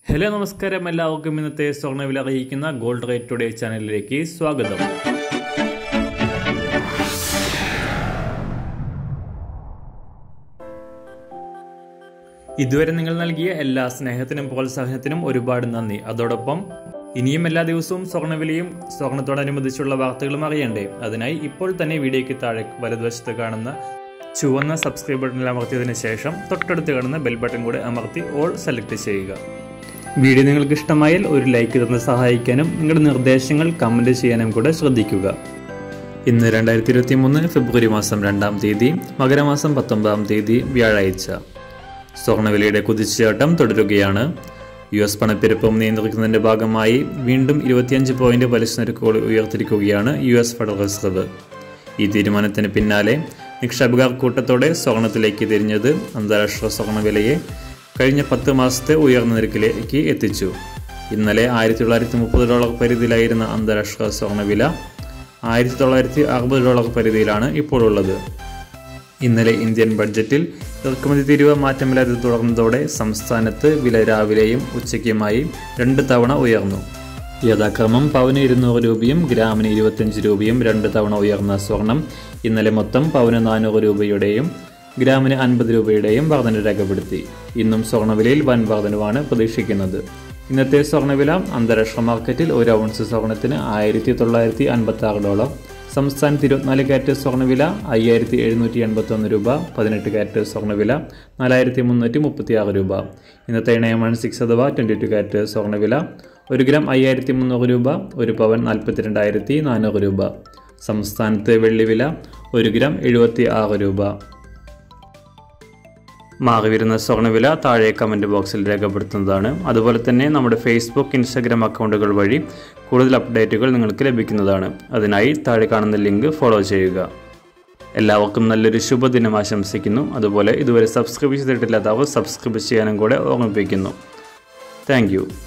hello നമസ്കാരം എല്ലാവർക്കും ഇന്നത്തെ സ്വർണ്ണവില അറിയിക്കുന്ന ഗോൾഡ് റേറ്റ് ടുഡേ ചാനലിലേക്ക് സ്വാഗതം ഇതുവരെ നിങ്ങൾ നൽകിയ എല്ലാ സ്നേഹത്തിനും പ്രോത്സാഹനത്തിനും ഒരുപാട് നന്ദി അതോടൊപ്പം ഇനിയും എല്ലാ ദിവസവും സ്വർണ്ണവിലയും സ്വർണത്തോടനുബന്ധിച്ചുള്ള വാർത്തകളും അറിയണ്ടേ അതിനായി ഇപ്പോൾ തന്നെ വീഡിയോയ്ക്ക് താഴെ വലതുവശത്ത് കാണുന്ന ചുവന്ന സബ്സ്ക്രൈബ് ബട്ടണിൽ അമർത്തിയതിനു ശേഷം തൊട്ടടുത്ത് കാണുന്ന ബെൽ ബട്ടൺ കൂടെ അമർത്തി ഓൾ സെലക്ട് ചെയ്യുക വീഡിയോ നിങ്ങൾക്ക് ഇഷ്ടമായാൽ ഒരു ലൈക്ക് തന്ന് സഹായിക്കാനും നിങ്ങളുടെ നിർദ്ദേശങ്ങൾ കമൻറ്റ് ചെയ്യാനും കൂടെ ശ്രദ്ധിക്കുക ഇന്ന് രണ്ടായിരത്തി ഇരുപത്തി മൂന്ന് ഫെബ്രുവരി മാസം രണ്ടാം തീയതി മകരമാസം പത്തൊമ്പതാം തീയതി വ്യാഴാഴ്ച സ്വർണ്ണവിലയുടെ കുതിച്ചുചാട്ടം തുടരുകയാണ് യു എസ് പണപ്പെരുപ്പം നിയന്ത്രിക്കുന്നതിന്റെ ഭാഗമായി വീണ്ടും ഇരുപത്തിയഞ്ച് പോയിന്റ് പലിശ നിരക്കുകൾ ഉയർത്തിരിക്കുകയാണ് യു എസ് ഫെഡറൽ റിസർവ് ഈ തീരുമാനത്തിന് പിന്നാലെ നിക്ഷേപകർ കൂട്ടത്തോടെ സ്വർണത്തിലേക്ക് തിരിഞ്ഞത് അന്താരാഷ്ട്ര സ്വർണ്ണവിലയെ കഴിഞ്ഞ പത്ത് മാസത്തെ ഉയർന്ന നിരക്കിലേക്ക് എത്തിച്ചു ഇന്നലെ ആയിരത്തി തൊള്ളായിരത്തി മുപ്പത് ഡോളർ പരിധിയിലായിരുന്ന അന്താരാഷ്ട്ര സ്വർണ്ണവില ആയിരത്തി തൊള്ളായിരത്തി അറുപത് ഡോളർ പരിധിയിലാണ് ഇപ്പോൾ ഉള്ളത് ഇന്നലെ ഇന്ത്യൻ ബഡ്ജറ്റിൽ ഇറക്കുമതി തീരുവ മാറ്റമില്ലാതെ തുടർന്നതോടെ സംസ്ഥാനത്ത് വില രാവിലെയും ഉച്ചയ്ക്കുമായി രണ്ട് തവണ ഉയർന്നു യഥാക്രമം പവന് ഇരുന്നൂറ് രൂപയും ഗ്രാമിന് ഇരുപത്തിയഞ്ച് രൂപയും രണ്ട് തവണ ഉയർന്ന സ്വർണം ഇന്നലെ മൊത്തം പവന് നാനൂറ് രൂപയുടെയും ഗ്രാമിന് അൻപത് രൂപയുടെയും വർധന രേഖപ്പെടുത്തി ഇന്നും സ്വർണ്ണവിലയിൽ വൻ വർധനവാണ് പ്രതീക്ഷിക്കുന്നത് ഇന്നത്തെ സ്വർണ്ണവില അന്താരാഷ്ട്ര മാർക്കറ്റിൽ ഒരു ഔൺസ് സ്വർണത്തിന് ആയിരത്തി തൊള്ളായിരത്തി അൻപത്തി ആറ് ഡോളർ സംസ്ഥാനത്ത് ഇരുപത്തിനാല് കാരറ്റ് സ്വർണ്ണവില അയ്യായിരത്തി എഴുന്നൂറ്റി എൺപത്തി ഒന്ന് രൂപ പതിനെട്ട് കാരറ്റ് സ്വർണ്ണവില നാലായിരത്തി മുന്നൂറ്റി മുപ്പത്തി ആറ് രൂപ ഇന്നത്തെ നയൻ വൺ സിക്സ് അഥവാ ട്വൻറ്റി ടു കാരറ്റ് സ്വർണ്ണവില ഒരു ഗ്രാം അയ്യായിരത്തി മുന്നൂറ് രൂപ ഒരു പവൻ നാൽപ്പത്തിരണ്ടായിരത്തി നാനൂറ് രൂപ സംസ്ഥാനത്ത് വെള്ളിവില ഒരു ഗ്രാം എഴുപത്തി ആറ് രൂപ മാറി വരുന്ന സ്വർണ്ണവില താഴെ കമൻറ്റ് ബോക്സിൽ രേഖപ്പെടുത്തുന്നതാണ് അതുപോലെ തന്നെ നമ്മുടെ ഫേസ്ബുക്ക് ഇൻസ്റ്റാഗ്രാം അക്കൗണ്ടുകൾ വഴി കൂടുതൽ അപ്ഡേറ്റുകൾ നിങ്ങൾക്ക് ലഭിക്കുന്നതാണ് അതിനായി താഴെ കാണുന്ന ലിങ്ക് ഫോളോ ചെയ്യുക എല്ലാവർക്കും നല്ലൊരു ശുഭദിനം ആശംസിക്കുന്നു അതുപോലെ ഇതുവരെ സബ്സ്ക്രൈബ് ചെയ്തിട്ടില്ലാത്തവർ സബ്സ്ക്രൈബ് ചെയ്യാനും കൂടെ ഓർമ്മിപ്പിക്കുന്നു താങ്ക്